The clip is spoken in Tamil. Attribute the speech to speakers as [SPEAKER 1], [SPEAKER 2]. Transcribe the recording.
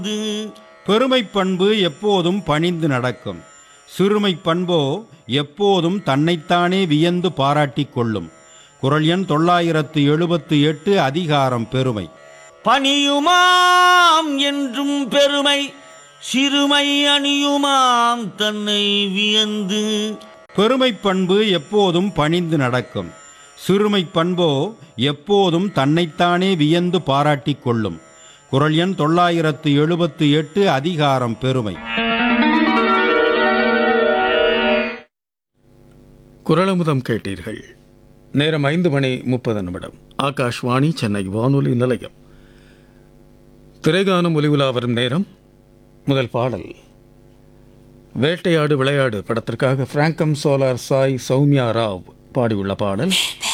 [SPEAKER 1] பெருமைப் பண்பு எப்போதும் பணிந்து நடக்கும் சிறுமைப் பண்போ எப்போதும் தன்னைத்தானே வியந்து பாராட்டிக் கொள்ளும் குரல் எண் தொள்ளாயிரத்து எழுபத்து எட்டு அதிகாரம் பெருமை
[SPEAKER 2] பணியுமாம் என்றும் பெருமை சிறுமை அணியுமாம் தன்னை வியந்து
[SPEAKER 1] பெருமைப் பண்பு எப்போதும் பணிந்து நடக்கும் சிறுமைப் பண்போ எப்போதும் தன்னைத்தானே வியந்து பாராட்டிக் கொள்ளும் குரல் எண் தொள்ளாயிரத்து எழுபத்து எட்டு அதிகாரம் பெருமை
[SPEAKER 3] குரலமுதம் கேட்டீர்கள் நேரம் ஐந்து மணி முப்பது நிமிடம் ஆகாஷ்வாணி சென்னை வானொலி நிலையம் திரைகானம் ஒலிவுலா வரும் நேரம் முதல் பாடல் வேட்டையாடு விளையாடு படத்திற்காக பிராங்கம் சோலார் சாய் சௌமியா ராவ் பாடியுள்ள பாடல்